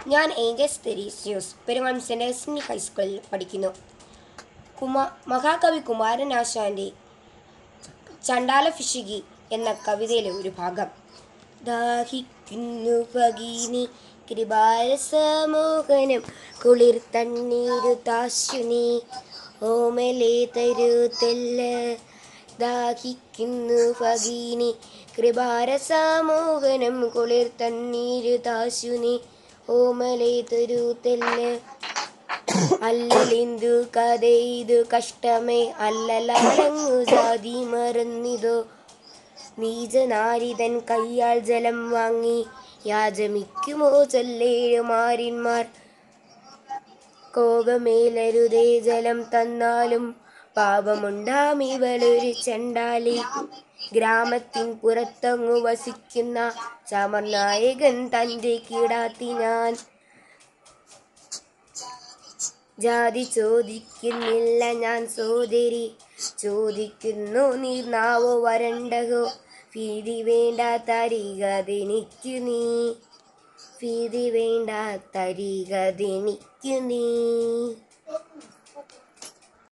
ഞാൻ Angeles തെരീസിയോസ് പെരുമാൻ cent എസ്മി ഹൈസ്കൂളിൽ പഠിക്കുന്നു കുമാ മഹാകവി കുമാരനാശാൻ്റെ ചണ്ടാല ഫിഷികി എന്ന കവിതയിലെ ഒരു ഭാഗം ദാഹിക്കുന്നു ഭഗീനി കൃപാരസമോഹനം കുളിർ തണ്ണീരു താശുനി ഓമലെ തരുത്തല്ല ദാഹിക്കുന്നു ഭഗീനി കൃപാരസമോഹനം കുളിർ തണ്ണീരു താശുനി ഓമലെ തരുത്തല്ല അല്ലലിന്തു കഥയിതു കഷ്ടമേ അല്ലലാലങ്ങു ജാതി മറന്നിതോ നീചനാരിതൻ കയ്യാൽ ജലം വാങ്ങി യാചമിക്കുമോ ചൊല്ലേഴുമാരിന്മാർ കോപമേലരുതേ ജലം തന്നാലും പാപമുണ്ടാമിവളൊരു ചണ്ടാലി ഗ്രാമത്തിൻ പുറത്തങ്ങു വസിക്കുന്ന ചമർനായകൻ തൻ്റെ കീടാത്തി ഞാൻ ജാതി ചോദിക്കുന്നില്ല ഞാൻ സോദരി ചോദിക്കുന്നു നീർനാവോ വരണ്ടഹോ ഭീതി വേണ്ട തരികതെനിക്കു നീ ഭീതി വേണ്ട തരികതെനിക്കു നീ